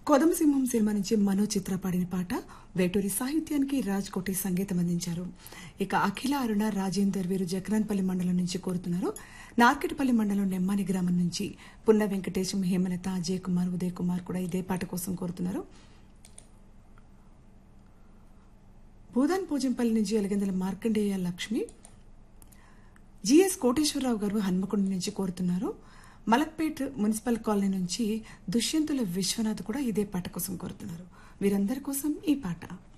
కొదమసింహం cinema నుంచి మనో చిత్ర పాడిన పాట వేటూరి సాహిత్యానికి రాజ్ కోటి సంగీతం అందించారు ఇక అఖిల అరుణ రాజేందర్ వీరు జగనాన్పల్లి మండలం నుంచి కోరుతున్నారు నార్కెట్పల్లి మండలం నెమ్మాని గ్రామం నుంచి పున్న వెంకటేశం హేమలత అజయ్ కుమార్ ఉదయ్ కుమార్ కూడా ఇదే పాట కోసం కోరుతున్నారు భూదాన్ పూజంపల్లి నుంచి ఎలగందల మార్కండేయ లక్ష్మి జిఎస్ కోటేశ్వరరావు గారు హన్మకొండ నుంచి కోరుతున్నారు మలక్పేట్ మున్సిపల్ కాలనీ నుంచి దుష్యంతుల విశ్వనాథ్ కూడా ఇదే పాట కోసం కోరుతున్నారు వీరందరి కోసం ఈ పాట